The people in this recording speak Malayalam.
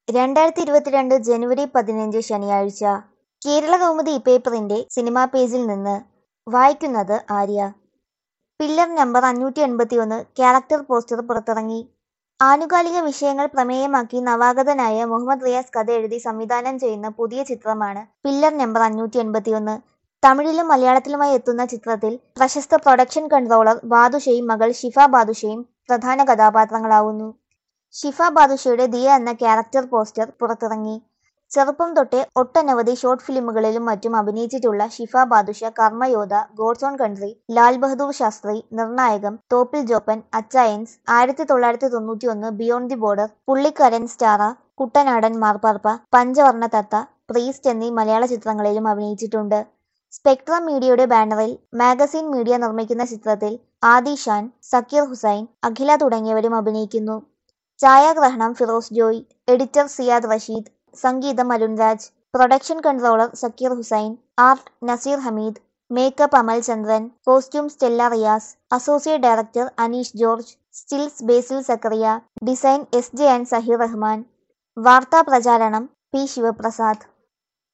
രണ്ടായിരത്തി ഇരുപത്തിരണ്ട് ജനുവരി പതിനഞ്ച് ശനിയാഴ്ച കേരളകൗമുദി പേപ്പറിന്റെ സിനിമാ പേജിൽ നിന്ന് വായിക്കുന്നത് ആര്യ പില്ലർ നമ്പർ അഞ്ഞൂറ്റി എൺപത്തിയൊന്ന് ക്യാരക്ടർ പോസ്റ്റർ പുറത്തിറങ്ങി ആനുകാലിക വിഷയങ്ങൾ പ്രമേയമാക്കി നവാഗതനായ മുഹമ്മദ് റിയാസ് കഥ എഴുതി സംവിധാനം ചെയ്യുന്ന പുതിയ ചിത്രമാണ് പില്ലർ നമ്പർ അഞ്ഞൂറ്റി എൺപത്തിയൊന്ന് തമിഴിലും മലയാളത്തിലുമായി എത്തുന്ന ചിത്രത്തിൽ പ്രശസ്ത പ്രൊഡക്ഷൻ കൺട്രോളർ ബാദുഷയും മകൾ ഷിഫ ബാദുഷയും പ്രധാന കഥാപാത്രങ്ങളാവുന്നു ഷിഫ ബാദുഷയുടെ ദിയ എന്ന ക്യാരക്ടർ പോസ്റ്റർ പുറത്തിറങ്ങി ചെറുപ്പം തൊട്ടേ ഒട്ടനവധി ഷോർട്ട് ഫിലിമുകളിലും മറ്റും അഭിനയിച്ചിട്ടുള്ള Shifa Badusha Karmayodha God's own country Lal Bahadur Shastri Nirnayakam Thoppil Joppan Achayans ആയിരത്തി തൊള്ളായിരത്തി തൊണ്ണൂറ്റി ഒന്ന് beyond the border Pullikkaran Staraa Kuttanadan Marpappa പഞ്ചവർണ്ണ തത്ത പ്രീസ്റ്റ് എന്നീ മലയാള ചിത്രങ്ങളിലും അഭിനയിച്ചിട്ടുണ്ട് സ്പെക്ട്രം മീഡിയയുടെ ബാനറിൽ മാഗസിൻ മീഡിയ നിർമ്മിക്കുന്ന ചിത്രത്തിൽ ആദി ഷാൻ സക്കീർ ഹുസൈൻ അഖില തുടങ്ങിയവരും അഭിനയിക്കുന്നു ഛായാഗ്രഹണം ഫിറോസ് ജോയ് എഡിറ്റർ സിയാദ് റഷീദ് സംഗീതം Arunraj production controller Zakir Hussain art Naseer Hameed makeup Amal Chandran costume Stella Riyas associate director Aneesh George stills Basil Zacharia design S J and Saheer Rahman വാർത്താ പ്രചാരണം പി ശിവപ്രസാദ്